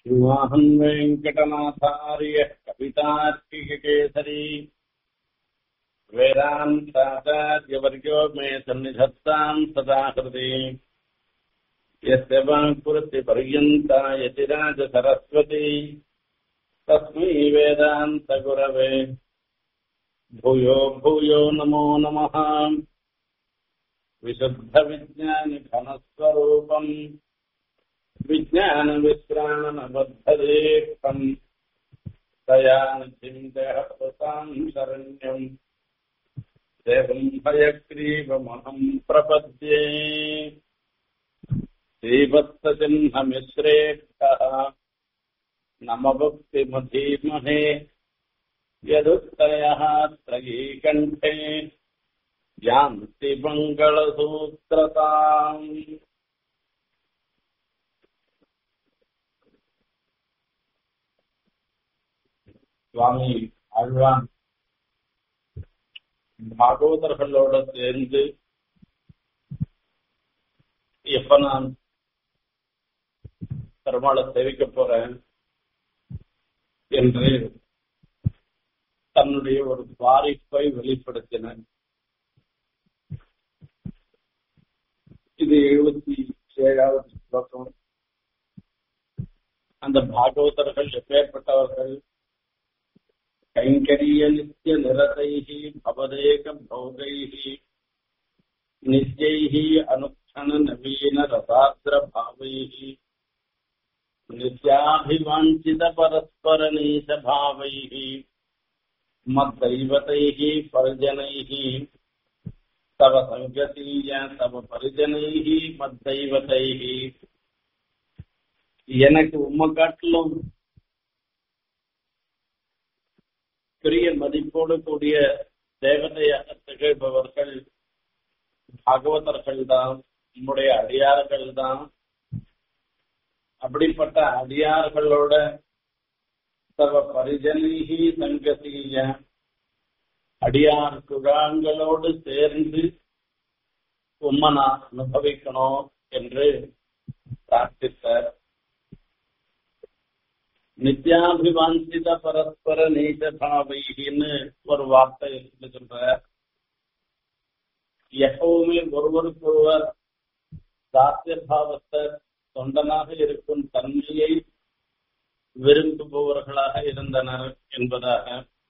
श्रीवाहन् वेङ्कटनाथार्यः कवितार्किककेसरी वेदान्ताचार्यवर्यो मे सन्निधत्ताम् सदा हृदि यस्य वाक्पुरतिपर्यन्ता यतिराजसरस्वती तस्मै वेदान्तगुरवे भूयो भूयो नमो नमः विशुद्धविज्ञानिघनस्वरूपम् विज्ञानविश्राणनबद्धदेक्षम् दयानिधिम् देहप्रताम् शरण्यम् देवम् भयग्रीवमहम् प्रपद्ये श्रीवत्सचिह्नमिश्रेष्ठः नमभक्तिमधीमहे यदुत्तयः त्रयीकण्ठे यान्ति मङ्गलसूत्रताम् சுவாமி ஆழ்வான் பாகவதர்களோட சேர்ந்து எப்ப நான் பெருமாளை சேவிக்க போறேன் என்று தன்னுடைய ஒரு பாரிப்பை வெளிப்படுத்தினார் இது எழுபத்தி ஏழாவது ஸ்லோகம் அந்த பாகவதர்கள் எப்பேற்பட்டவர்கள் கைங்கரிய நித்திய நிரதைः பவதேக भोगैः नित्यैः अनुक्षण नवीन रसाद्र भावैः नित्याभिवाञ्छित परस्पर नीच भावैः मद्दैवतैः परिजनैः तव सङ्गतीय तव परिजनैः मद्दैवतैः எனக்கு உம்மை காட்டிலும் பெரிய மதிப்போடு கூடிய தேவதையாக திகழ்பவர்கள் பாகவதர்கள் தான் நம்முடைய அடியார்கள் தான் அப்படிப்பட்ட அடியார்களோட தவ பரிஜனீகி சங்கசீய அடியார் குழாங்களோடு சேர்ந்து உம்மனா அனுபவிக்கணும் என்று பிரார்த்தித்தார் நித்யாபிவாஞ்சித பரஸ்பர நீச்ச பாவைன்னு ஒரு வார்த்தை சொல்ற எப்பவுமே ஒருவருக்கொருவர் சாத்திய பாவத்தை தொண்டனாக இருக்கும் தன்மையை விரும்புபவர்களாக இருந்தனர் என்பதாக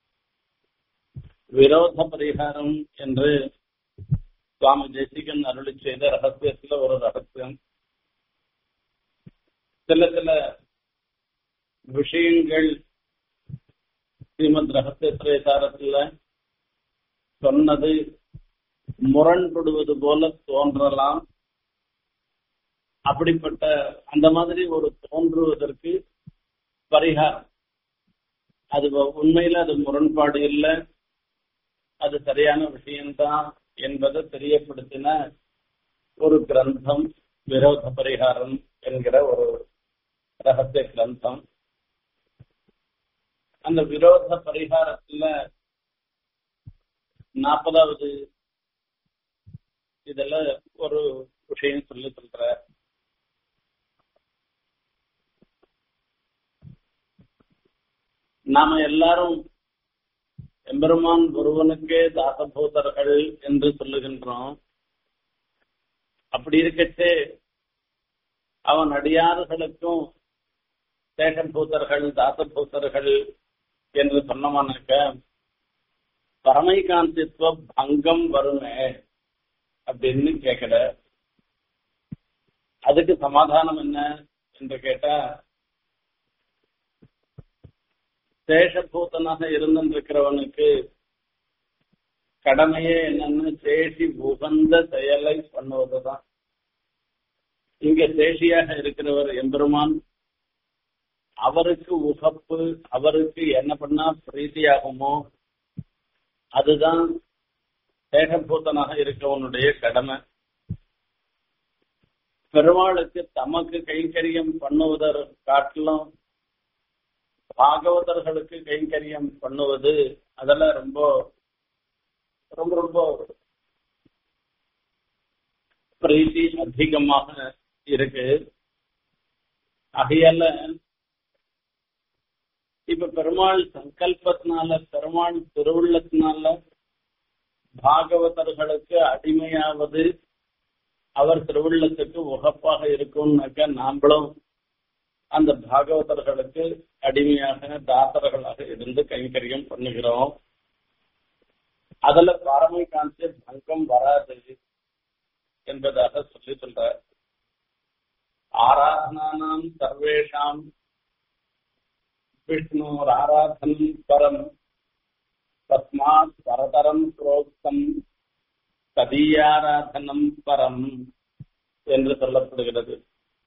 விரோத பரிகாரம் என்று சுவாமி தேசிகன் அருளி செய்த ரகசியத்துல ஒரு ரகசியம் சில சில விஷயங்கள் ஸ்ரீமத் ரகசிய திரைசாரத்துல சொன்னது முரண்படுவது போல தோன்றலாம் அப்படிப்பட்ட அந்த மாதிரி ஒரு தோன்றுவதற்கு பரிகாரம் அது உண்மையில அது முரண்பாடு இல்லை அது சரியான விஷயம்தான் என்பதை தெரியப்படுத்தின ஒரு கிரந்தம் விரோத பரிகாரம் என்கிற ஒரு ரகசிய கிரந்தம் அந்த விரோத பரிகாரத்துல நாற்பதாவது இதுல ஒரு விஷயம் சொல்லி சொல்ற நாம எல்லாரும் எம்பெருமான் ஒருவனுக்கே தாசபூதர்கள் என்று சொல்லுகின்றோம் அப்படி இருக்கச்சே அவன் அடியாறுகளுக்கும் சேஷபூதர்கள் தாசபூதர்கள் என்று சொன்னமானாக்க பரமைகாந்தித்துவ பங்கம் வருமே அப்படின்னு கேட்கல அதுக்கு சமாதானம் என்ன என்று கேட்டா சேஷபூத்தனாக இருந்திருக்கிறவனுக்கு கடமையே என்னன்னு சேஷி உகந்த செயலை பண்ணுவதுதான் இங்க சேஷியாக இருக்கிறவர் எம்பெருமான் அவருக்கு உகப்பு அவருக்கு என்ன பண்ணா பிரீதியாகுமோ அதுதான் சேகபூத்தனாக இருக்கவனுடைய கடமை பெருமாளுக்கு தமக்கு கைங்கரியம் பண்ணுவதற் காட்டிலும் பாகவதர்களுக்கு கைங்கரியம் பண்ணுவது அதெல்லாம் ரொம்ப ரொம்ப ரொம்ப பிரீத்தி அதிகமாக இருக்கு ஆகையால இப்ப பெருமாள் சங்கல்பத்தினால பெருமாள் திருவுள்ளத்தினால பாகவதர்களுக்கு அடிமையாவது அவர் திருவுள்ளத்துக்கு உகப்பாக இருக்கும்னாக்க நாம்களும் அந்த பாகவதர்களுக்கு அடிமையாக தாசர்களாக இருந்து கைங்கரியம் பண்ணுகிறோம் அதுல பாரமை காந்தி பங்கம் வராது என்பதாக சொல்லி சொல்ற ஆராதனானாம் சர்வேஷாம் விஷ்ணு ஆராதனம் பரம் தஸ்மாத் பரதரம் புரோக்தம் ததீயாராதனம் பரம் என்று சொல்லப்படுகிறது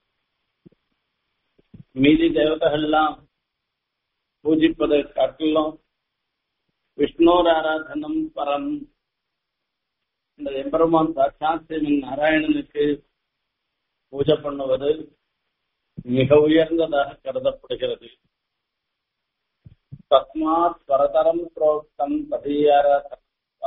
மீதி தேவதைகள்லாம் பூஜிப்பதை காட்டிலும் விஷ்ணோர் ஆராதனம் பரம் இந்த எம்பெருமான் சாட்சாத் நாராயணனுக்கு பூஜை பண்ணுவது மிக உயர்ந்ததாக கருதப்படுகிறது தஸ்மாத் பரதரம் புரோக்தம் ததீயாராதனம்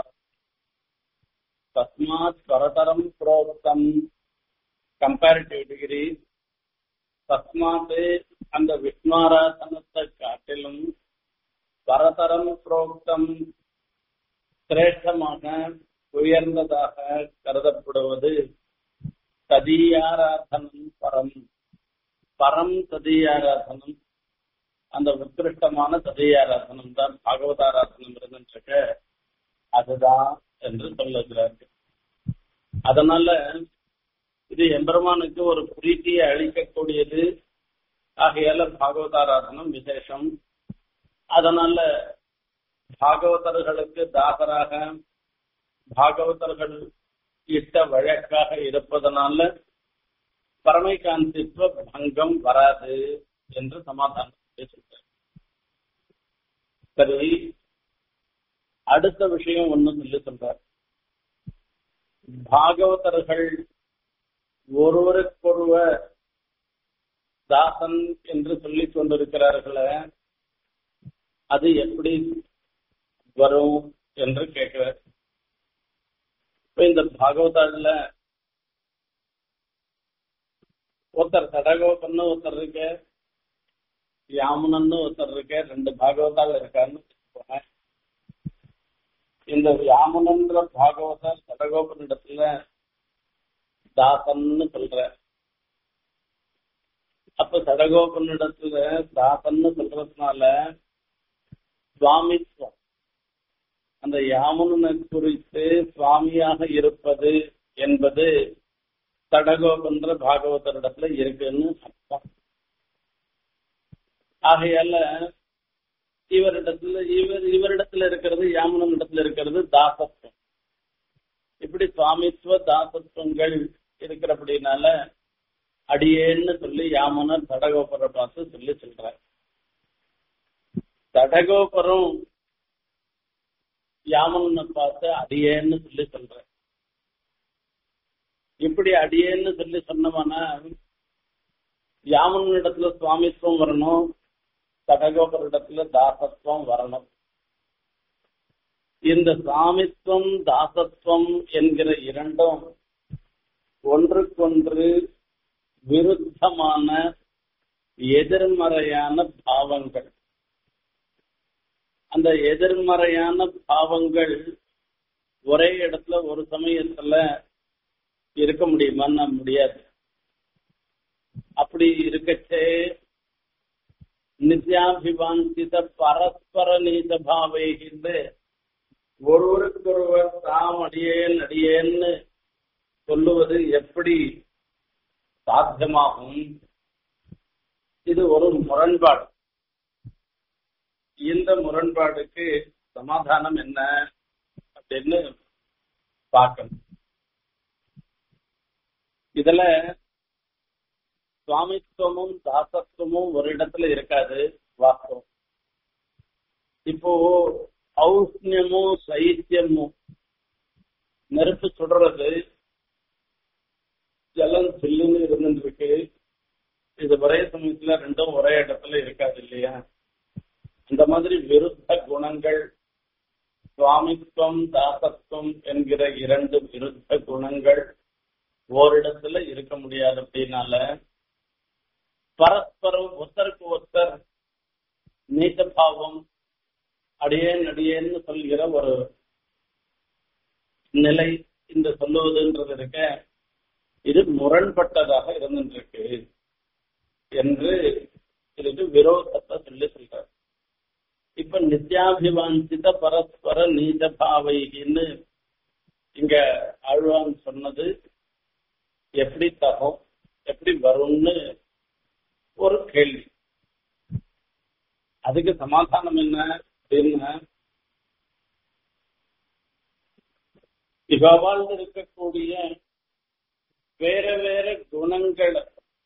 தஸ்மாத் பரதரம் புரோக்தம் கம்பேரிட்டிவ் டிகிரி தஸ்மாத் அந்த விஷ்ணுராசனத்தை காட்டிலும் பரதரம் புரோக்தம் சிரேஷ்டமாக உயர்ந்ததாக கருதப்படுவது ததீயாராதனம் பரம் பரம் ததீயாராதனம் அந்த உத்கிருஷ்டமான ததீயாராதனம் தான் பாகவதாராதனம் இருந்துருக்க அதுதான் என்று சொல்லுகிறார்கள் அதனால இது எம்பெருமானுக்கு ஒரு பிரீத்தியை அளிக்கக்கூடியது ஆகையால பாகவதாராதனம் விசேஷம் அதனால பாகவதர்களுக்கு தாசராக பாகவதர்கள் இட்ட வழக்காக இருப்பதனால பரமைகாந்தித்துவ பங்கம் வராது என்று சமாதானம் சொல்றார் சரி அடுத்த விஷயம் ஒண்ணு சொல்லி சொல்றார் பாகவதர்கள் ஒருவருக்கொருவர் தாசன் என்று சொல்லிக் கொண்டிருக்கிறார்களே அது எப்படி வரும் என்று கேட்கிறார் இப்ப இந்த பாகவதால ஒருத்தர் சடகோபன்னு ஒருத்தர் இருக்க யாமுனன்னு ஒருத்தர் இருக்க ரெண்டு பாகவதால் இருக்கான்னு வச்சுக்கோங்க. இந்த யாமுனன்ற பாகவதர் சடகோபனிடத்துல தாசன்னு சொல்ற அப்ப சடகோபனிடத்துல தாசன்னு சொல்றதுனால சுவாமித்துவம் அந்த யாமுனனை குறித்து சுவாமியாக இருப்பது என்பது தடகோபன்ற பாகவதரிடத்துல இருக்குன்னு அர்த்தம் ஆகையால இவரிடத்துல இவர் இவரிடத்துல இருக்கிறது யாமுனன் இடத்துல இருக்கிறது தாசத்துவம் இப்படி சுவாமித்துவ தாசத்துவங்கள் இருக்கிறபடினால அடியேன்னு சொல்லி யாமுனர் தடகோபரை பார்த்து சொல்லி சொல்றார் தடகோபரம் யாமனை பார்த்து அடியேன்னு சொல்லி சொல்ற இப்படி அடியேன்னு சொல்லி சொன்னவனா யாமன் இடத்துல சுவாமித்துவம் வரணும் தடகோபர் இடத்துல தாசத்துவம் வரணும் இந்த சாமித்துவம் தாசத்துவம் என்கிற இரண்டும் ஒன்றுக்கொன்று விருத்தமான எதிர்மறையான பாவங்கள் அந்த எதிர்மறையான பாவங்கள் ஒரே இடத்துல ஒரு சமயத்துல இருக்க முடியுமான்னா முடியாது அப்படி இருக்கச்சே நித்யாபிவாஞ்சித பரஸ்பர நீத பாவைகின்ற ஒருவருக்கொருவர் தாம் அடியேன் அடியேன்னு சொல்லுவது எப்படி சாத்தியமாகும் இது ஒரு முரண்பாடு இந்த முரண்பாடுக்கு சமாதானம் என்ன அப்படின்னு பார்க்கணும் இதுல சுவாமித்துவமும் தாசத்துவமும் ஒரு இடத்துல இருக்காது வாஸ்தவம் இப்போ ஔஷ்ணியமும் சைத்தியமும் நெருப்பு சுடுறது ஜலம் சில்லுன்னு இருந்துட்டு இருக்கு இது ஒரே சமயத்துல ரெண்டும் ஒரே இடத்துல இருக்காது இல்லையா இந்த மாதிரி விருத்த குணங்கள் சுவாமித்துவம் தாசத்துவம் என்கிற இரண்டு விருத்த குணங்கள் ஓரிடத்துல இருக்க முடியாது அப்படின்னால பரஸ்பரம் ஒருத்தருக்கு ஒருத்தர் நீச்ச பாவம் அடியேன் அடியேன்னு சொல்கிற ஒரு நிலை இந்த சொல்லுவதுன்றது இருக்க இது முரண்பட்டதாக இருந்துருக்கு என்று இதுக்கு விரோதத்தை சொல்லி சொல்றார் இப்ப நித்யாபிவாஞ்சித பரஸ்பர நீத பாவைன்னு இங்க ஆழ்வான் சொன்னது எப்படி தகும் எப்படி வரும்னு ஒரு கேள்வி அதுக்கு சமாதானம் என்ன அப்படின்னா இவாழ்ந்து இருக்கக்கூடிய வேற வேற குணங்களை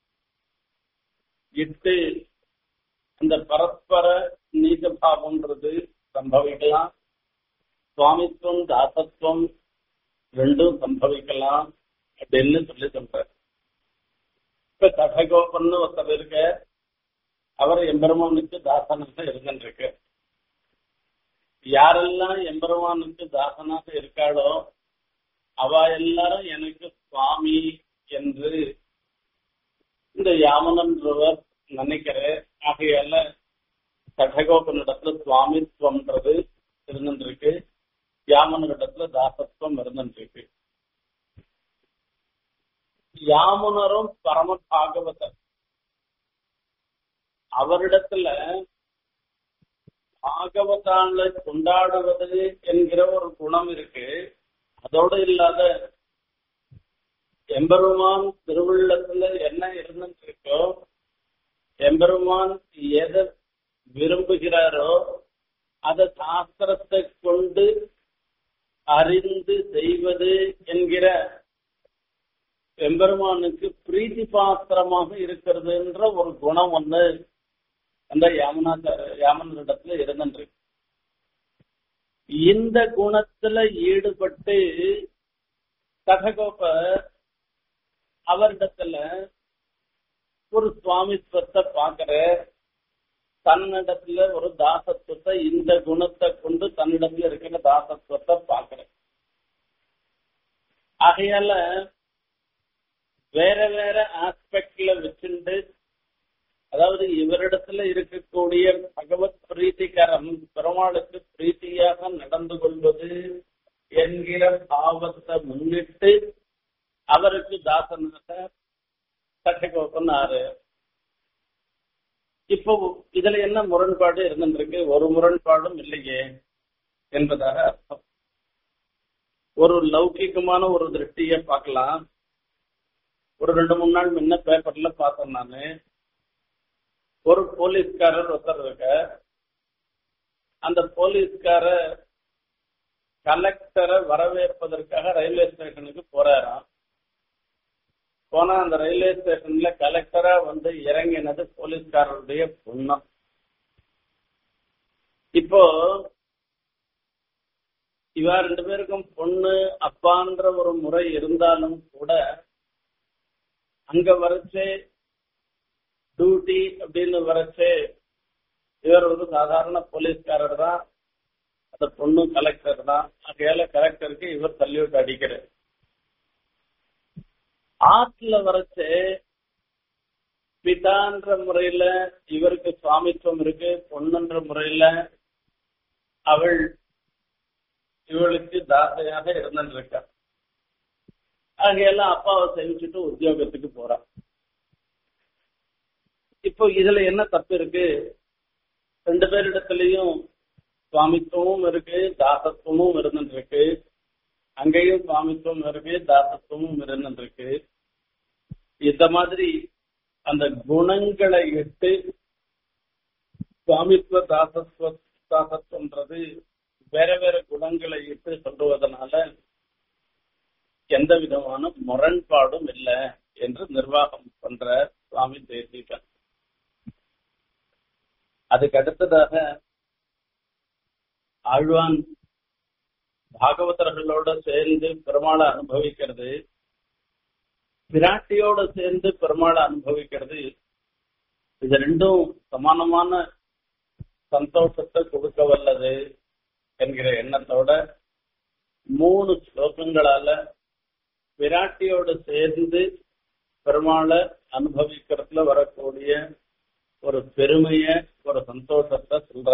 இட்டு அந்த பரஸ்பர நீத பாவம்ன்றது சம்பவிக்கலாம் சுவாமித்துவம் தாசத்துவம் ரெண்டும் சம்பவிக்கலாம் அப்படின்னு சொல்லி சொல்றாரு இப்ப கடகோபன்னு ஒருத்தர் இருக்க அவர் எம்பெருமானுக்கு தாசனாக இருந்துருக்கு யாரெல்லாம் எம்பெருமானுக்கு தாசனாக இருக்காளோ அவ எல்லாரும் எனக்கு சுவாமி என்று இந்த யாமனன்றவர் நினைக்கிறேன் ஆகையால கடகோபனிடத்துல சுவாமித்துவம்ன்றது இருந்துருக்கு யாமனிடத்துல தாசத்துவம் இருந்துருக்கு யாமுனரும் பரம பாகவதர் அவரிடத்துல பாகவதான்ல கொண்டாடுவது என்கிற ஒரு குணம் இருக்கு அதோடு இல்லாத எம்பெருமான் திருவுள்ளத்துல என்ன இருந்துருக்கோ எம்பெருமான் எதை விரும்புகிறாரோ அதை சாஸ்திரத்தை கொண்டு அறிந்து செய்வது என்கிற எம்பெருமானுக்கு பிரீத்தி பாத்திரமாக இருக்கிறதுன்ற ஒரு குணம் ஒண்ணு அந்த யாமனாச்சார யாமனிடத்துல இருந்துருக்கு இந்த குணத்துல ஈடுபட்டு கதகோப அவரிடத்துல ஒரு சுவாமித்துவத்தை பாக்குற தன்னிடத்துல ஒரு தாசத்துவத்தை இந்த குணத்தை கொண்டு தன்னிடத்துல இருக்கிற தாசத்துவத்தை பாக்குற ஆகையால வேற வேற ஆஸ்பெக்ட்ல வச்சுண்டு அதாவது இவரிடத்துல இருக்கக்கூடிய பகவத் பிரீத்திகரம் பெருமாளுக்கு பிரீத்தியாக நடந்து கொள்வது என்கிற பாவத்தை முன்னிட்டு அவருக்கு தாசனாக கட்டகோப்பன் ஆறு இப்போ இதுல என்ன முரண்பாடு இருந்திருக்கு ஒரு முரண்பாடும் இல்லையே என்பதாக அர்த்தம் ஒரு லௌகிகமான ஒரு திருஷ்டிய பார்க்கலாம் ஒரு ரெண்டு மூணு நாள் முன்ன பேப்பர்ல பார்த்தேன் நானு ஒரு போலீஸ்காரர் ஒருத்தர் இருக்க அந்த போலீஸ்கார கலெக்டரை வரவேற்பதற்காக ரயில்வே ஸ்டேஷனுக்கு போறாராம் போனா அந்த ரயில்வே ஸ்டேஷன்ல கலெக்டரா வந்து இறங்கினது போலீஸ்காரருடைய பொண்ணம் இப்போ இவா ரெண்டு பேருக்கும் பொண்ணு அப்பான்ற ஒரு முறை இருந்தாலும் கூட அங்க வரைச்சே டியூட்டி அப்படின்னு வரைச்சே இவர் வந்து சாதாரண போலீஸ்காரர் தான் அந்த பொண்ணு கலெக்டர் தான் ஆகையால கலெக்டருக்கு இவர் தள்ளிவிட்டு அடிக்கிறார் ஆற்றுல வரைச்சு பிதான்ற முறையில இவருக்கு சுவாமித்துவம் இருக்கு பொண்ணுன்ற முறையில அவள் இவளுக்கு தாசையாக இருந்துட்டு இருக்கா ஆகையெல்லாம் அப்பாவை சேமிச்சுட்டு உத்தியோகத்துக்கு போறான் இப்போ இதுல என்ன தப்பு இருக்கு ரெண்டு பேரிடத்துலயும் சுவாமித்துவமும் இருக்கு தாசத்துவமும் இருந்துட்டு இருக்கு அங்கேயும் சுவாமித்துவம் இருக்கு தாசத்துவமும் இருந்துருக்கு இந்த மாதிரி அந்த குணங்களை இட்டு சுவாமித்துவ தாசத்துவ தாசத்துவன்றது வேற வேற குணங்களை இட்டு சொல்லுவதனால எந்த விதமான முரண்பாடும் இல்லை என்று நிர்வாகம் பண்ற சுவாமி தேசிகன் அதுக்கு அடுத்ததாக ஆழ்வான் பாகவதர்களோட சேர்ந்து பெருமாளை அனுபவிக்கிறது பிராட்டியோட சேர்ந்து பெருமாளை அனுபவிக்கிறது இது ரெண்டும் சமானமான சந்தோஷத்தை கொடுக்க வல்லது என்கிற எண்ணத்தோட மூணு ஸ்லோகங்களால பிராட்டியோடு சேர்ந்து பெருமாளை அனுபவிக்கிறதுல வரக்கூடிய ஒரு பெருமைய ஒரு சந்தோஷத்தை சொல்ற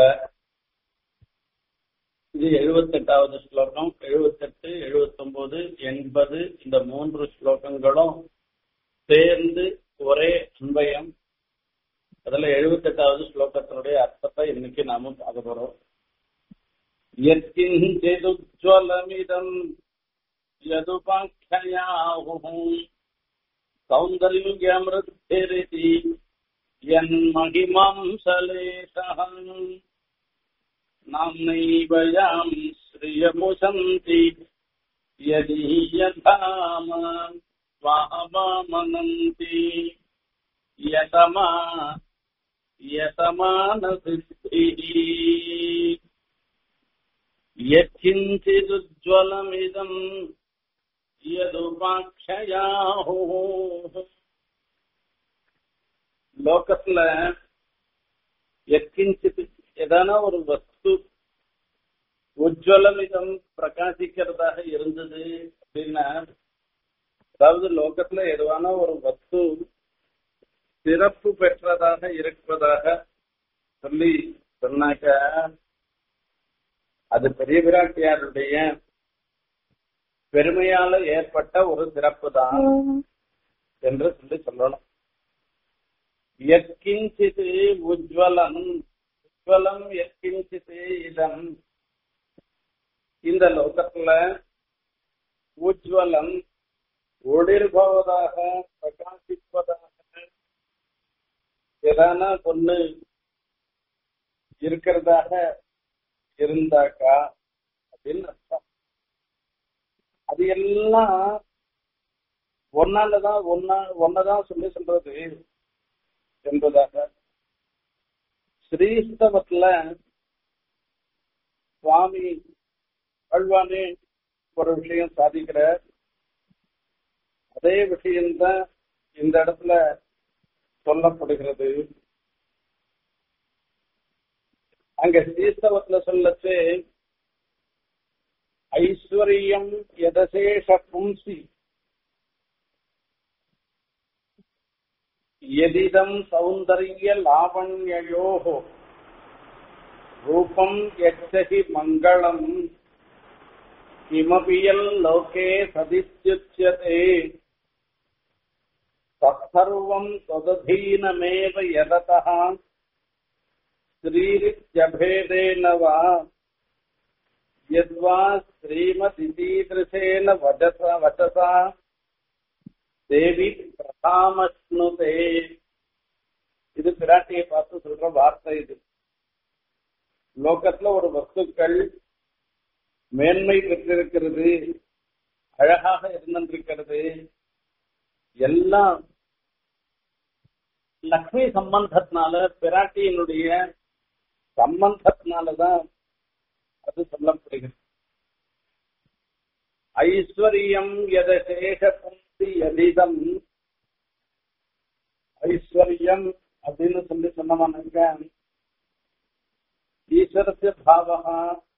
இது எழுபத்தெட்டாவது ஸ்லோகம் எழுபத்தெட்டு எழுபத்தொன்பது எண்பது இந்த மூன்று ஸ்லோகங்களும் சேர்ந்து ஒரே அன்பயம் அதுல எழுபத்தெட்டாவது ஸ்லோகத்தினுடைய அர்த்தத்தை இன்னைக்கு நாம பார்க்க போறோம் यत्किञ्चिदुज्ज्वलमिदम् यदुपाख्ययाहुः सौन्दर्यमृद्धिरिति यन्महिमांसलेशः नाम्नैव याम् श्रियमुशन्ति यदीयधाम स्वाहवामनन्ति यतमा यतमानसिद्धिः यत्किञ्चिदुज्ज्वलमिदम् यदुपाक्षयाहुः லோகத்துல எத்கிஞ்சித் ஏதான ஒரு வஸ்து உஜ்வலமிதம் பிரகாசிக்கிறதாக இருந்தது அப்படின்னா அதாவது லோகத்துல எதுவான ஒரு வஸ்து சிறப்பு பெற்றதாக இருப்பதாக சொல்லி சொன்னாக்க அது பெரிய பிராட்டியாருடைய பெருமையால ஏற்பட்ட ஒரு சிறப்பு தான் என்று சொல்லி சொல்லணும் எத்கிஞ்சித் உஜ்வலம் உஜ்வலம் எத்கிஞ்சித் இதம் இந்த லோகத்துல உஜ்வலம் ஒளிர்பவதாக பிரகாசிப்பதாக எதான ஒண்ணு இருக்கிறதாக இருந்தாக்கா அப்படின்னு அர்த்தம் அது எல்லாம் ஒன்னாலதான் ஒன்னா ஒன்னதான் சொல்லி சொல்றது என்பதாக ஸ்ரீஸ்தவத்துல சுவாமி அழ்வானே ஒரு விஷயம் சாதிக்கிற அதே விஷயம்தான் இந்த இடத்துல சொல்லப்படுகிறது அங்க ஸ்ரீஸ்தவத்துல சொல்லச்சு ஐஸ்வர்யம் எதசேஷ பும்சி எதிதம் சௌந்தர்ய லாவண்யோகோ ரூபம் யச்சகி மங்களம் கிமபியல் லோகே சதித்யுச்சியதே தற்சர்வம் தததீனமேவ யததः ஸ்ரீரித்யபேதேன வா यद्वा श्रीमदितीदृशेन वचसा वचसा தேவி பிரதாமஸ்னுதே இது பிராட்டியை பார்த்து சொல்ற வார்த்தை இது லோகத்துல ஒரு வஸ்துக்கள் மேன்மை பெற்றிருக்கிறது அழகாக இருந்திருக்கிறது எல்லாம் லக்ஷ்மி சம்பந்தத்தினால பிராட்டியினுடைய சம்பந்தத்தினாலதான் அது சொல்லப்படுகிறது ஐஸ்வர்யம் எதசேஷ புந்தி எதிதம் ஐஸ்வர்யம் அப்படின்னு சொல்லி சொன்னவனாக்க ஈஸ்வரத்திய பாவகா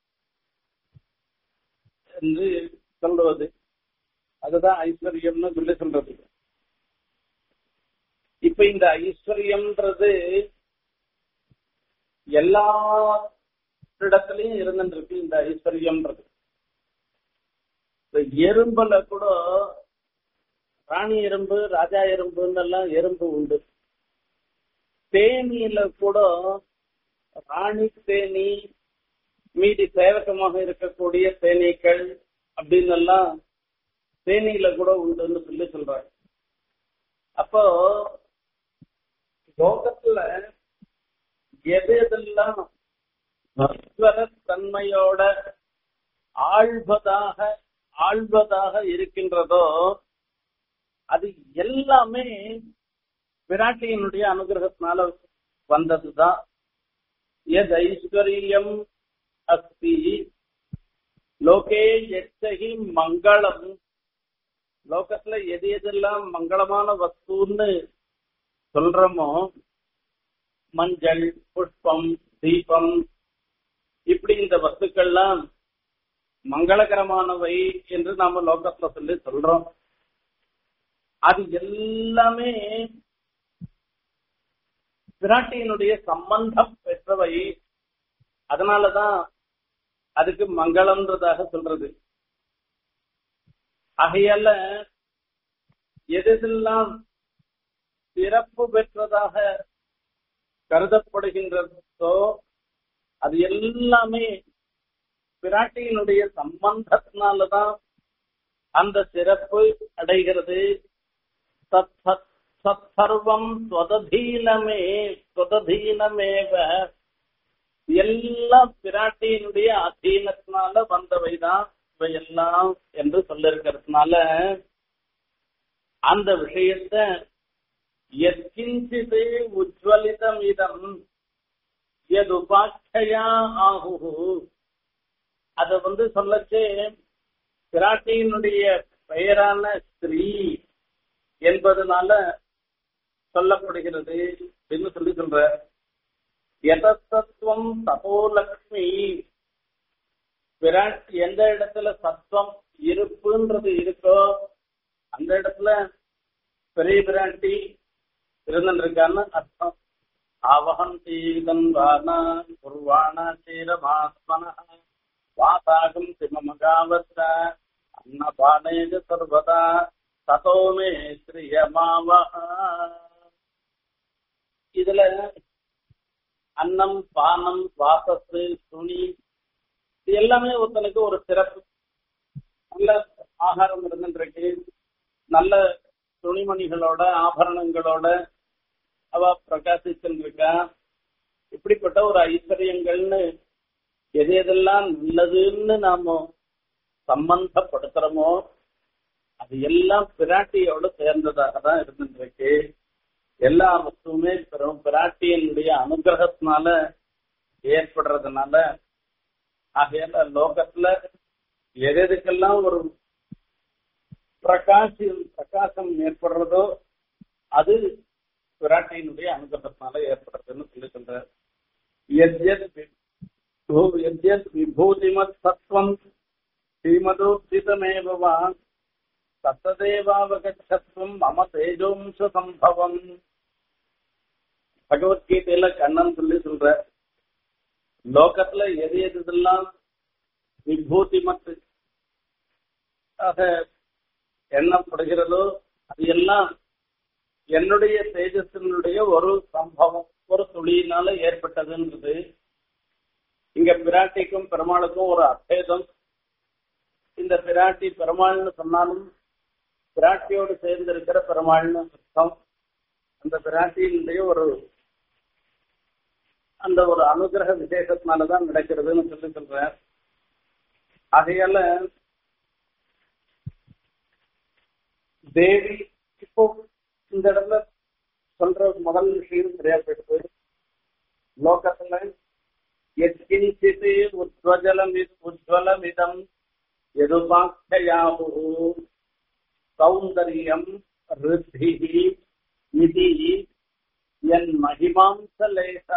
என்று சொல்றது அதுதான் ஐஸ்வர்யம்னு சொல்லி சொல்றது இப்ப இந்த ஐஸ்வர்யம்ன்றது எல்லா இடத்துலயும் இருந்துருக்கு இந்த ஐஸ்வர்யம்ன்றது இந்த எறும்புல கூட ராணி எறும்பு ராஜா எறும்புன்னு எல்லாம் எறும்பு உண்டு தேனியில கூட ராணி தேனி மீதி சேவகமாக இருக்கக்கூடிய தேனீக்கள் அப்படின்னு எல்லாம் தேனியில கூட உண்டுன்னு சொல்லி சொல்றாங்க அப்போ லோகத்துல எது எதெல்லாம் ஈஸ்வர தன்மையோட ஆழ்வதாக ஆழ்வதாக இருக்கின்றதோ அது எல்லாமே விராட்டியினுடைய அனுகிரகத்தினால வந்ததுதான் எத் ஐஸ்வர்யம் அஸ்தி லோகே எச்சகி மங்களம் லோகத்துல எது எதெல்லாம் மங்களமான வஸ்துன்னு சொல்றோமோ மஞ்சள் புஷ்பம் தீபம் இப்படி இந்த வஸ்துக்கள்லாம் மங்களகரமானவை என்று நாம லோகத்துல சொல்லி சொல்றோம் அது எல்லாமே பிராட்டியினுடைய சம்பந்தம் பெற்றவை அதனாலதான் அதுக்கு மங்களம்ன்றதாக சொல்றது ஆகையால எதெல்லாம் சிறப்பு பெற்றதாக கருதப்படுகின்றதோ அது எல்லாமே பிராட்டியினுடைய சம்பந்தத்தினாலதான் அந்த சிறப்பு அடைகிறது சர்வம் ஸ்வததீனமே ஸ்வததீனமேவ எல்லாம் பிராட்டியினுடைய அதீனத்தினால வந்தவைதான் இவையெல்லாம் என்று சொல்லிருக்கிறதுனால அந்த விஷயத்த எத்கிஞ்சித் உஜ்வலிதம் இதம் எதுபாட்சயா ஆகு அத வந்து சொல்லச்சே பிராட்டியினுடைய பெயரான ஸ்ரீ என்பதனால சொல்லப்படுகிறது என்று சொல்லி சொல்ற எதத்துவம் தபோலக்ஷ்மி பிராட் எந்த இடத்துல சத்துவம் இருப்புன்றது இருக்கோ அந்த இடத்துல பெரிய பிராட்டி இருந்திருக்கான்னு அர்த்தம் ஆவகந்தி தன்வானா குர்வாணா சீரமாத்மன வாதாகம் சிமமகாவத்த அன்னபானேஜ சர்வதா ததோமே ஸ்ரீயமாவஹ இதுல அன்னம் பானம் வாசத்து துணி இது எல்லாமே ஒருத்தனுக்கு ஒரு சிறப்பு நல்ல ஆகாரம் இருந்துருக்கு நல்ல துணிமணிகளோட ஆபரணங்களோட அவ பிரகாசிச்சிருக்கா இப்படிப்பட்ட ஒரு ஐஸ்வர்யங்கள்னு எது எதெல்லாம் நல்லதுன்னு நாம சம்பந்தப்படுத்துறோமோ அது எல்லாம் பிராட்டியோட சேர்ந்ததாக தான் இருந்துருக்கு எல்லா வஸ்துவுமே பெரும் பிராட்டியனுடைய அனுகிரகத்தினால ஏற்படுறதுனால ஆகையால லோகத்துல எதுக்கெல்லாம் ஒரு பிரகாசம் பிரகாசம் ஏற்படுறதோ அது பிராட்டியினுடைய அனுகிரகத்தினால ஏற்படுறதுன்னு சொல்லி சொல்ற எத்யத் விபூதிமத் சத்வம் ஸ்ரீமதோப்திதமேவா தத்ததேவாவகச்சத்வம் மம தேஜோம்ச சம்பவம் பகவத்கீதையில கண்ணன் சொல்லி சொல்ற லோகத்துல எது எது இதெல்லாம் விபூதி மத்து ஆக எண்ணப்படுகிறதோ அது எல்லாம் என்னுடைய தேஜஸினுடைய ஒரு சம்பவம் ஒரு துளியினால ஏற்பட்டதுன்றது இங்க பிராட்டிக்கும் பெருமாளுக்கும் ஒரு அபேதம் இந்த பிராட்டி பெருமாள்னு சொன்னாலும் பிராட்டியோடு சேர்ந்து இருக்கிற பெருமாள்னு அர்த்தம் அந்த பிராட்டியினுடைய ஒரு அந்த ஒரு அனுகிரக விசேஷத்தினாலதான் நடக்கிறதுன்னு சொல்லி சொல்றேன் ஆகையால தேவி இப்போ இந்த இடத்துல சொல்ற முதல் விஷயம் சரியா போயிடுது லோகத்துல எத்கிஞ்சித் உஜ்வலம் உஜ்வலமிதம் எதுபாட்சயாபு சௌந்தரியம் ரித்தி இது என் மகிமாம்சலேசா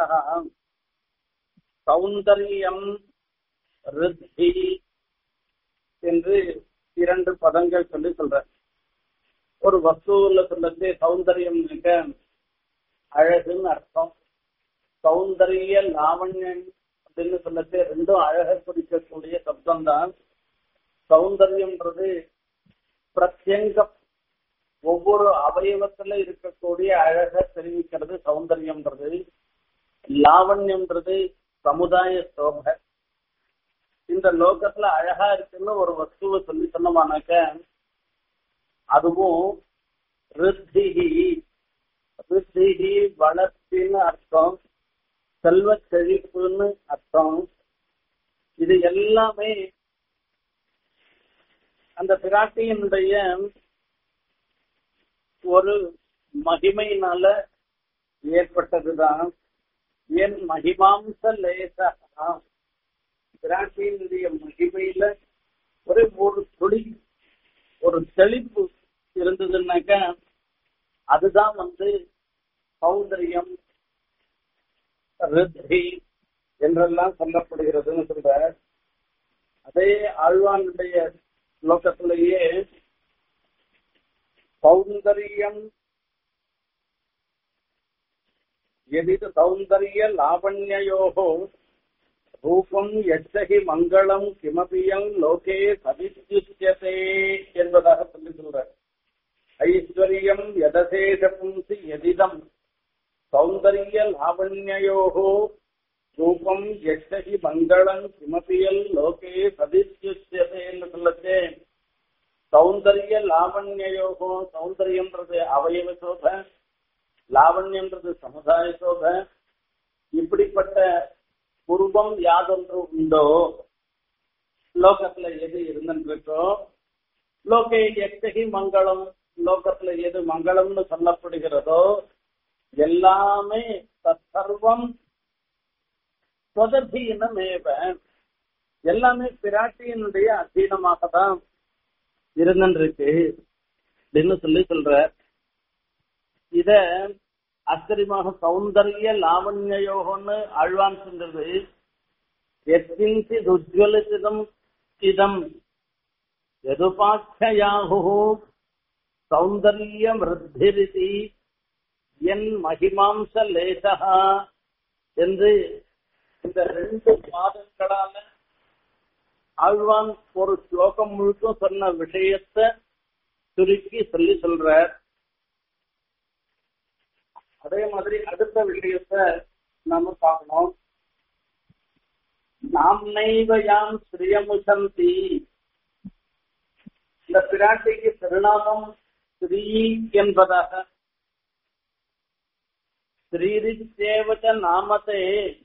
சௌந்தரியம் ரித்தி என்று இரண்டு பதங்கள் சொல்லி சொல்ற ஒரு வஸ்துல சொல்லச்சு சௌந்தரியம் அழகுன்னு அர்த்தம் சௌந்தரிய லாவண்யம் அப்படின்னு சொல்லச்சு ரெண்டும் அழக குறிக்கக்கூடிய சப்தம் தான் சௌந்தரியம்ன்றது பிரத்யங்கம் ஒவ்வொரு அவயவத்துல இருக்கக்கூடிய அழக தெரிவிக்கிறது சௌந்தரியம்ன்றது லாவண்யம்ன்றது சமுதாய சோபை இந்த லோகத்துல அழகா இருக்குன்னு ஒரு வஸ்துவை சொல்லி சொன்னோமானாக்க அதுவும் ரித்திகி ரித்திகி வளர்ச்சின்னு அர்த்தம் செல்வ செழிப்புன்னு அர்த்தம் இது எல்லாமே அந்த பிராட்டியினுடைய ஒரு மகிமையினால ஏற்பட்டதுதான் என் மகிமாம்ச லேசா பிராட்டியினுடைய மகிமையில ஒரு ஒரு துளி ஒரு செழிப்பு இருந்ததுன்னாக்க அதுதான் வந்து சௌந்தரியம் ரித்தி என்றெல்லாம் சொல்லப்படுகிறதுன்னு சொல்ற அதே ஆழ்வானுடைய லோகத்திலேயே சௌந்தரியம் எதிது சௌந்தரிய லாவண்யயோகோ ரூபம் எச்சகி மங்களம் கிமபியம் லோகே சவித்யுச்சதே என்பதாக சொல்லி சொல்றார் ஐஸ்வர்யம் யதசேஷ பும்சி எதிதம் சௌந்தரிய லாவண்யயோகோ ரூபம் எச்சகி மங்களம் கிமபியல் லோகே சதித்யுச்சதே என்று சொல்லச்சே சௌந்தரிய லாவண்யயோகோ சௌந்தரியன்றது அவயவ சோப லாவண்யன்றது சமுதாய சோப இப்படிப்பட்ட குருபம் யாதொன்று உண்டோ லோகத்துல எது இருந்துருக்கோ லோகே எத்தகி மங்களம் லோகத்துல எது மங்களம்னு சொல்லப்படுகிறதோ எல்லாமே தற்சர்வம் சொதர்தீனமேவ எல்லாமே பிராட்டியினுடைய அத்தீனமாக தான் இருந்துருக்கு அப்படின்னு சொல்லி சொல்ற இத ஆச்சரியமாக சௌந்தரிய லாவண்யோகம்னு ஆழ்வான் சொல்றது எத்தின்சி உஜ்வலிதம் இதம் எதுபாட்சயாகு சௌந்தர்ய விருத்திரிதி என் மகிமாம்ச லேசா என்று இந்த ரெண்டு பாதங்களால ஆழ்வான் ஒரு ஸ்லோகம் முழுக்க சொன்ன விஷயத்தை சுருக்கி சொல்லி சொல்றார் அதே மாதிரி அடுத்த விஷயத்த நாம பார்க்கணும் நாம் நைவயாம் ஸ்ரீயமுசந்தி இந்த பிராட்டிக்கு திருநாமம் ஸ்ரீ என்பதாக ஸ்ரீரிச்சேவச்ச நாமத்தே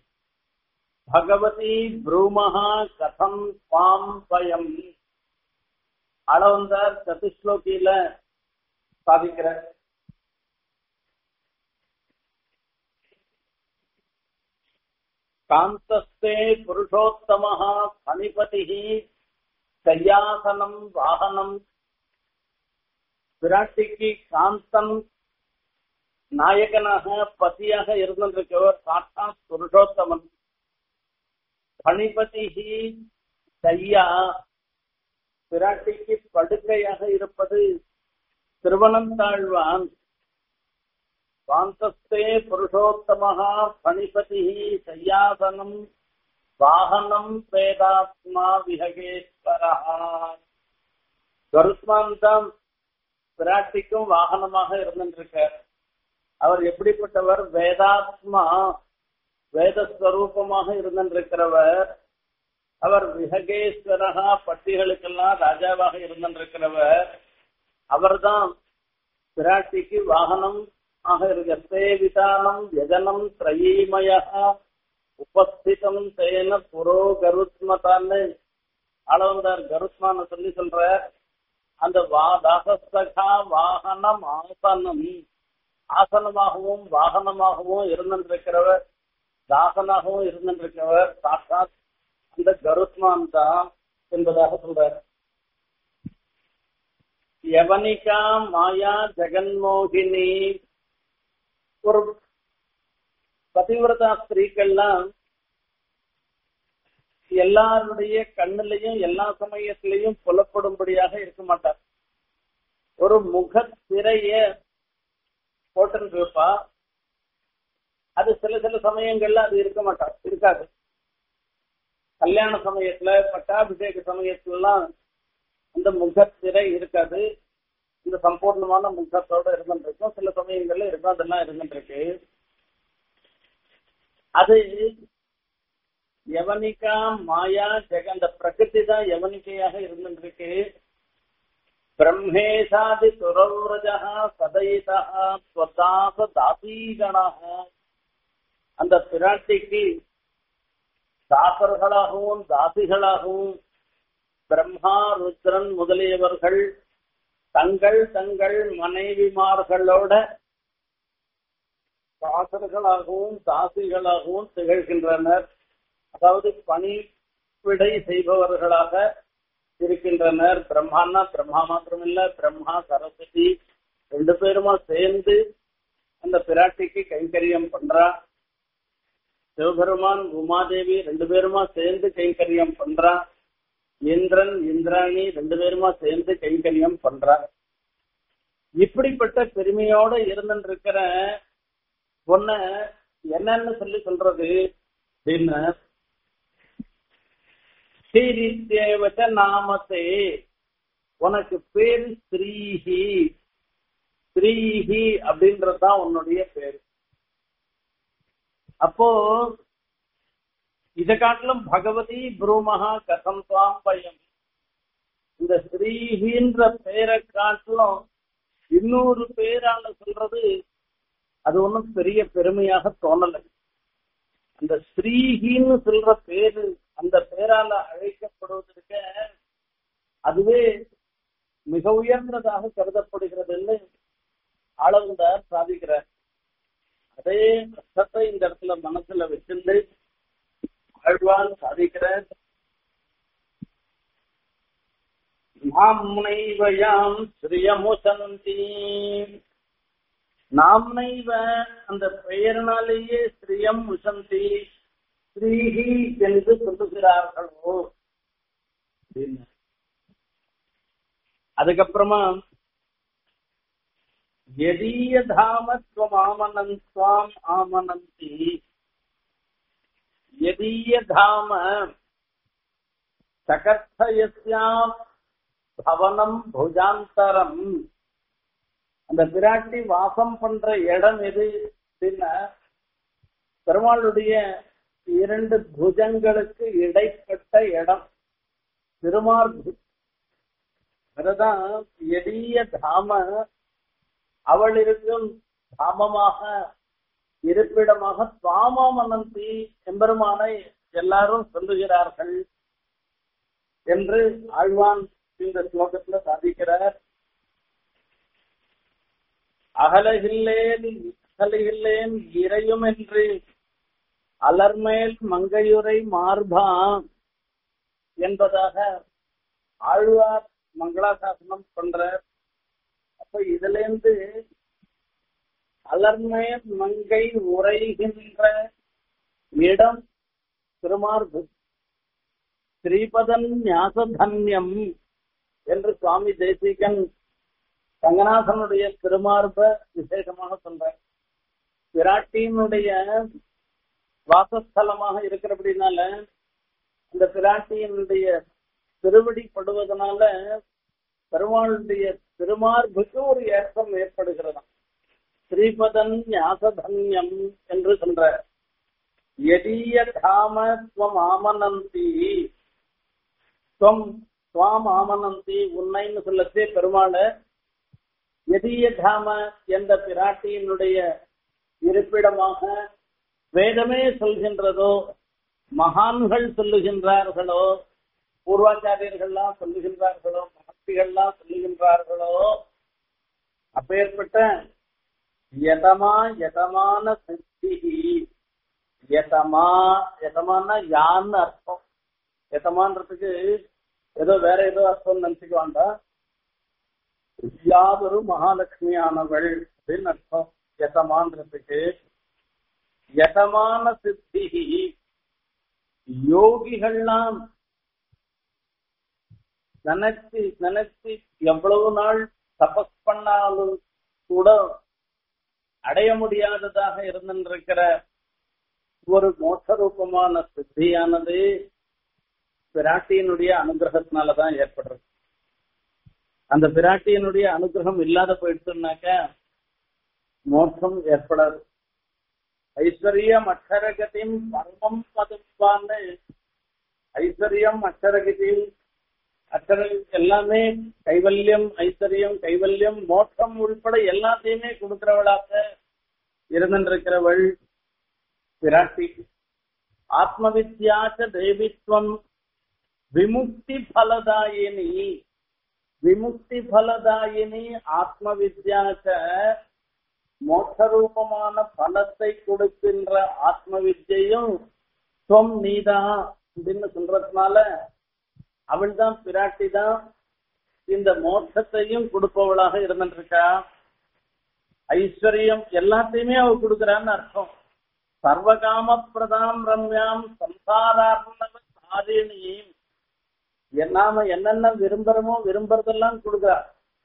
பகவதி ப்ரூமஹா கதம் பாம் பயம் அளவந்தார் சதுஸ்லோகியில சாதிக்கிறார் காந்தஸ்தே புருஷோத்தமः பணிபதிः கையாசனம் வாகனம் பிராட்டிக்கு காந்தன் நாயகனாக பதியாக இருந்திருக்கவர் சாட்சாத் புருஷோத்தமன் பணிபதிஹி கையா பிராட்டிக்கு படுக்கையாக இருப்பது திருவனந்தாழ்வான் காந்தஸ்தே புருஷோத்தமः பணிபதி சையாசனம் வாகனம் வேதாத்மா விஹகேஸ்வரா கருத்மான் தான் பிராட்டிக்கும் வாகனமாக இருந்திருக்கார் அவர் எப்படிப்பட்டவர் வேதாத்மா வேதஸ்வரூபமாக இருந்திருக்கிறவர் அவர் விஹகேஸ்வரகா பட்டிகளுக்கெல்லாம் ராஜாவாக இருந்திருக்கிறவர் அவர்தான் பிராட்டிக்கு வாகனம் ஆக இருக்க சேவிதானம் யஜனம் திரயீமய உபஸ்திதம் தேன புரோ கருத்மதான்னு அளவந்தார் கருத்மான சொல்லி சொல்ற அந்த வா தாசஸ்தகா வாகனம் ஆசனம் ஆசனமாகவும் வாகனமாகவும் இருந்திருக்கிறவர் தாசனாகவும் இருந்திருக்கிறவர் சாட்சாத் அந்த கருத்மான் தான் என்பதாக சொல்றார் யவனிகா மாயா ஜெகன்மோகினி ஒரு பதிவிரதா ஸ்திரீக்கள்லாம் எல்லாருடைய கண்ணிலையும் எல்லா சமயத்திலையும் புலப்படும்படியாக இருக்க மாட்டார் ஒரு முக திரைய போட்டு இருப்பா அது சில சில சமயங்கள்ல அது இருக்க மாட்டார் இருக்காது கல்யாண சமயத்துல பட்டாபிஷேக சமயத்துலலாம் அந்த முகத்திரை இருக்காது இந்த சம்பூர்ணமான முகத்தோட இருந்துருக்கும் சில சமயங்கள்ல இருக்கும் அதெல்லாம் இருந்துருக்கு அது யவனிகா மாயா ஜெக அந்த பிரகிருதி தான் யவனிகையாக இருந்துருக்கு பிரம்மேஷாதி துரௌரஜா சதைதா ஸ்வதாச தாசீகணா அந்த பிராட்டிக்கு தாசர்களாகவும் தாசிகளாகவும் பிரம்மா ருத்ரன் முதலியவர்கள் தங்கள் தங்கள் மனைவிமார்களோட தாசர்களாகவும் தாசிகளாகவும் திகழ்கின்றனர் அதாவது பணிவிடை செய்பவர்களாக இருக்கின்றனர் பிரம்மான்னா பிரம்மா மாத்திரமில்ல பிரம்மா சரஸ்வதி ரெண்டு பேருமா சேர்ந்து அந்த பிராட்டிக்கு கைங்கரியம் பண்றா சிவபெருமான் உமாதேவி ரெண்டு பேருமா சேர்ந்து கைங்கரியம் பண்றா இந்திரன் இந்திராணி ரெண்டு பேருமா சேர்ந்து கைங்கரியம் பண்றா இப்படிப்பட்ட பெருமையோட இருந்துருக்கிற பொண்ண என்னன்னு சொல்லி சொல்றது அப்படின்னு ஸ்ரீரித்யேவச்ச நாமத்தே உனக்கு பேரு ஸ்ரீஹி ஸ்ரீஹி அப்படின்றதுதான் உன்னுடைய பேரு அப்போ இதை காட்டிலும் பகவதி புரூமகா கதம் துவாம் பயம் இந்த ஸ்ரீஹின்ற பேரை காட்டிலும் இன்னொரு பேரால சொல்றது அது ஒன்றும் பெரிய பெருமையாக தோணலை அந்த ஸ்ரீஹின்னு சொல்ற பேரு அந்த பேரால அழைக்கப்படுவதற்கு அதுவே மிக உயர்ந்ததாக கருதப்படுகிறதுன்னு ஆளவந்தார் சாதிக்கிறார் அதே அர்த்தத்தை இந்த இடத்துல மனசுல வச்சிருந்து ஆழ்வான் சாதிக்கிறார் நாம்னைவயாம் ஸ்ரீயமுசந்தி நாம்னைவ அந்த பெயரினாலேயே ஸ்ரீயம் உசந்தி ஸ்ரீஹி என்று சொல்லுகிறார்களோ அப்படின்னு அதுக்கப்புறமா यदीय धाम त्वमामनं त्वाम् आमनन्ति यदीय धाम சகர்த்தயஸ்யாம் பவனம் புஜாந்தரம் அந்த பிராட்டி வாசம் பண்ற இடம் எது அப்படின்னா பெருமாளுடைய இரண்டு புஜங்களுக்கு இடைப்பட்ட இடம் திருமார்பு அதுதான் எளிய தாம அவள் இருக்கும் தாமமாக இருப்பிடமாக துவாமனந்தி எம்பெருமானை எல்லாரும் சொல்லுகிறார்கள் என்று ஆழ்வான் இந்த ஸ்லோகத்துல சாதிக்கிறார் அகலகில்லேன் அகலகில்லேன் இறையும் என்று அலர்மேல் மங்கையுரை மார்பா என்பதாக ஆழ்வார் மங்களாசாசனம் பண்ற அப்ப இதுல இருந்து அலர்மேல் மங்கை உரைகின்ற இடம் திருமார்பு ஸ்ரீபதன் ஞாசதன்யம் என்று சுவாமி தேசிகன் ரங்கநாதனுடைய திருமார்ப விசேஷமாக சொல்றார் பிராட்டியினுடைய வாசஸ்தலமாக இருக்கிறபடினால இந்த பிராட்டியினுடைய திருவடி படுவதனால பெருமாளுடைய திருமார்புக்கு ஒரு ஏற்றம் ஏற்படுகிறதாம் ஸ்ரீபதன் ஞாசதன்யம் என்று சொல்ற எடிய தாம துவம் ஆமனந்தி துவம் துவாம் ஆமனந்தி உன்னைன்னு சொல்லத்தே பெருமாளை எதிய தாம என்ற பிராட்டியினுடைய இருப்பிடமாக வேதமே சொல்கின்றதோ மகான்கள் சொல்லுகின்றார்களோ பூர்வாச்சாரியர்கள்லாம் சொல்லுகின்றார்களோ மகர்த்திகள்லாம் சொல்லுகின்றார்களோ அப்பேற்பட்ட யதமா யதமான சித்தி யதமா யதமான யான்னு அர்த்தம் யதமான்றதுக்கு ஏதோ வேற ஏதோ அர்த்தம் நினைச்சுக்க வேண்டாம் யாதொரு மகாலட்சுமியானவள் அப்படின்னு அர்த்தம் யதமான்றதுக்கு யதமான சித்தி யோகிகள்லாம் நினைச்சு நினைச்சு எவ்வளவு நாள் தபஸ் பண்ணாலும் கூட அடைய முடியாததாக இருந்திருக்கிற ஒரு மோட்ச ரூபமான சித்தியானது பிராட்டியினுடைய அனுகிரகத்தினாலதான் ஏற்படுறது அந்த பிராட்டியினுடைய அனுகிரகம் இல்லாத போயிடுச்சுனாக்க மோட்சம் ஏற்படாது ஐஸ்வர்யம் அக்ஷரகதியும் பரமம் பதுப்பான்னு ஐஸ்வர்யம் அக்ஷரகதியும் அக்ஷர எல்லாமே கைவல்யம் ஐஸ்வர்யம் கைவல்யம் மோட்சம் உள்பட எல்லாத்தையுமே கொடுக்கிறவளாக இருந்திருக்கிறவள் பிராட்டி ஆத்மவித்யாச்ச தேவித்வம் விமுக்தி பலதாயினி விமுக்தி பலதாயினி ஆத்மவித்யாச்ச மோட்சரூபமான பலத்தை கொடுக்கின்ற ஆத்ம வித்யையும் துவம் நீதான் அப்படின்னு சொல்றதுனால அவள் தான் பிராட்டி தான் இந்த மோட்சத்தையும் கொடுப்பவளாக இருந்துருக்கா ஐஸ்வர்யம் எல்லாத்தையுமே அவ கொடுக்கறான்னு அர்த்தம் சர்வகாம பிரதாம் ரம்யாம் சம்சாரார்ணவ சாரிணியும் நாம என்னென்ன விரும்புறோமோ விரும்புறதெல்லாம் கொடுக்குறா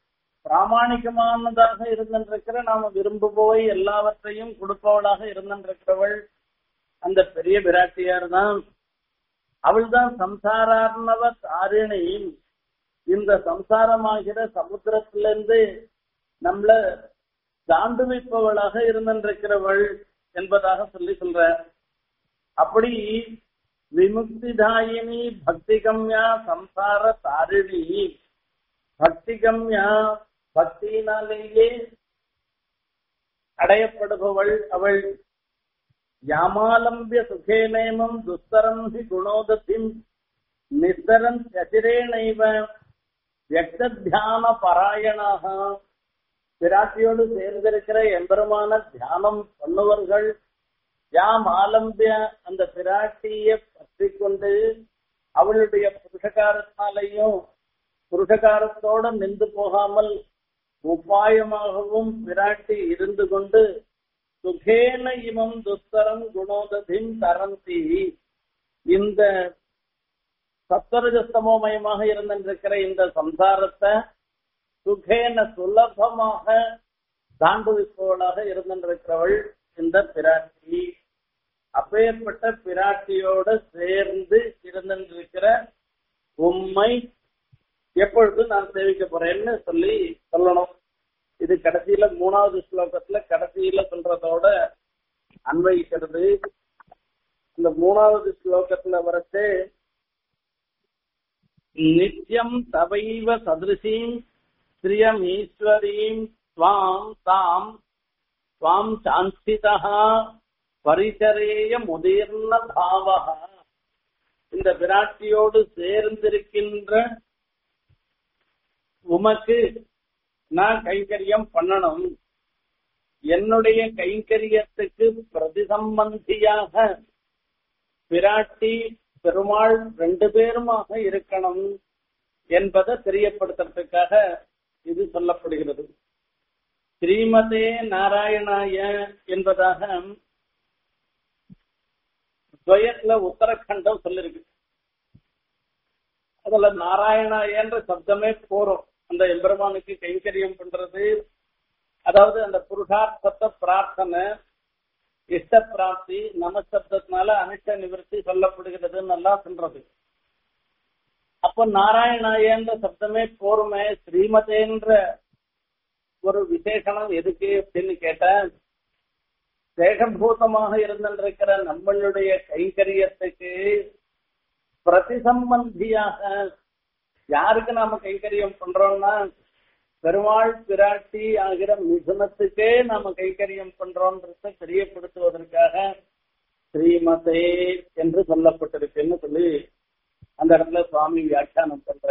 பிராமணிகமானதாக இருந்திருக்கிற நாம விரும்புபோய் எல்லாவற்றையும் கொடுப்பவளாக இருந்திருக்கிறவள் அந்த பெரிய பிராட்டியார் தான் அவள் தான் சம்சாரார்ணவ தாரிணி இந்த சம்சாரமாகிற சமுத்திரத்திலிருந்து நம்மள தாண்டு வைப்பவளாக இருந்திருக்கிறவள் என்பதாக சொல்லி சொல்ற அப்படி விமுக்திதாயினி பக்திகம்யா சம்சார தாரிணி பக்திகம்யா பக்தியினாலேயே அடையப்படுபவள் அவள் யாமாலம்பிய சுகேனேமம் துஸ்தரம் ஹி குணோதத்தின் நிஸ்தரம் சசிரேணைவ வியக்த தியான பராயணாக பிராட்டியோடு சேர்ந்திருக்கிற எம்பெருமான தியானம் பண்ணுவர்கள் யாம் ஆலம்பிய அந்த பிராட்டிய பற்றி கொண்டு அவளுடைய புருஷகாரத்தினாலையும் புருஷகாரத்தோட நின்று போகாமல் உபாயமாகவும் பிராட்டி இருந்து கொண்டு சுகேன இமம் துஸ்தரம் குணோததிம் தரந்தி இந்த சத்வரஜஸ்தமோமயமாக இருந்திருக்கிற இந்த சம்சாரத்தை சுகேன சுலபமாக தாண்டுவிப்பவளாக இருந்திருக்கிறவள் இந்த பிராட்டி அப்பேற்பட்ட பிராட்டியோட சேர்ந்து இருந்திருக்கிற உண்மை எப்பொழுது நான் சேவிக்க போறேன்னு சொல்லி சொல்லணும் இது கடைசியில மூணாவது ஸ்லோகத்துல கடைசியில சொல்றதோட அன்வயிக்கிறது இந்த மூணாவது ஸ்லோகத்துல வரச்சு நித்யம் தவைவ சதிருஷீம் ஸ்ரீயம் ஈஸ்வரீம் துவாம் தாம் துவாம் சாந்திதா பரிசரேய முதிர்ந்த பாவா இந்த விராட்டியோடு சேர்ந்திருக்கின்ற உமக்கு நான் கைங்கரியம் பண்ணணும் என்னுடைய கைங்கரியத்துக்கு பிரதிசம்பந்தியாக பிராட்டி பெருமாள் ரெண்டு பேருமாக இருக்கணும் என்பதை தெரியப்படுத்துறதுக்காக இது சொல்லப்படுகிறது ஸ்ரீமதே நாராயணாய என்பதாக துவயத்துல உத்தரகண்டம் சொல்லிருக்கு அதுல நாராயணாயன்ற சப்தமே போறோம் அந்த எம்பெருமானுக்கு கைங்கரியம் பண்றது அதாவது அந்த புருஷார்த்தத்தை பிரார்த்தனை இஷ்ட பிராப்தி நமசப்தத்தினால அனிஷ்ட நிவர்த்தி சொல்லப்படுகிறதுன்னு எல்லாம் சொல்றது அப்ப நாராயணாயன்ற சப்தமே போருமே ஸ்ரீமதேன்ற ஒரு விசேஷனம் எதுக்கு அப்படின்னு கேட்ட சேஷபூதமாக இருந்திருக்கிற நம்மளுடைய கைங்கரியத்துக்கு பிரதிசம்பந்தியாக யாருக்கு நாம கைங்கரியம் பண்றோம்னா பெருமாள் பிராட்டி ஆகிற மிதுனத்துக்கே நாம கைங்கரியம் பண்றோம்ன்றத தெரியப்படுத்துவதற்காக ஸ்ரீமதே என்று சொல்லப்பட்டிருக்குன்னு சொல்லி அந்த இடத்துல சுவாமி வியாக்கியானம் பண்ற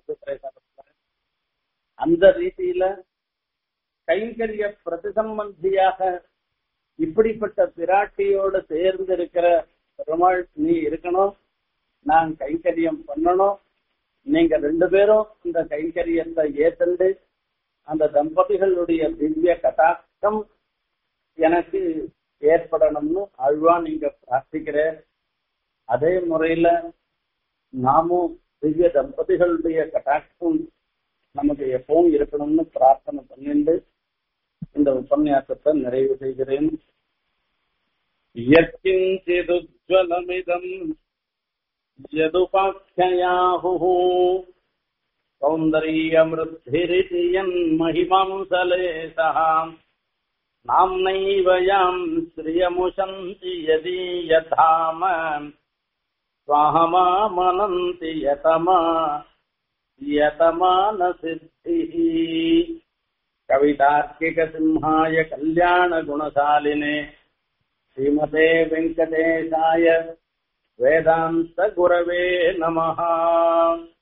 அந்த ரீதியில கைங்கரிய பிரதிசம்பந்தியாக இப்படிப்பட்ட பிராட்டியோடு சேர்ந்து இருக்கிற பெருமாள் நீ இருக்கணும் நான் கைங்கரியம் பண்ணணும் நீங்க ரெண்டு பேரும் இந்த கைங்கரியத்தை ஏத்தண்டு அந்த தம்பதிகளுடைய திவ்ய கட்டாட்சம் எனக்கு ஏற்படணும்னு அழ்வா நீங்க பிரார்த்திக்கிற அதே முறையில நாமும் திவ்ய தம்பதிகளுடைய கட்டாட்சம் நமக்கு எப்பவும் இருக்கணும்னு பிரார்த்தனை பண்ணிண்டு இந்த உபன்யாசத்தை நிறைவு செய்கிறேன் யற்கிஞ்சிதுஜ்வலமிதம் यदुपाख्ययाहुः सौन्दर्यमृद्धिरिति यन्महिमांसलेशः नाम्नैव याम् श्रियमुशन्ति यदीयधाम स्वाहमामनन्ति यतमा यतमानसिद्धिः कवितार्किकसिंहाय कल्याणगुणशालिने श्रीमते वेङ्कटेशाय वेदान्तगुरवे नमः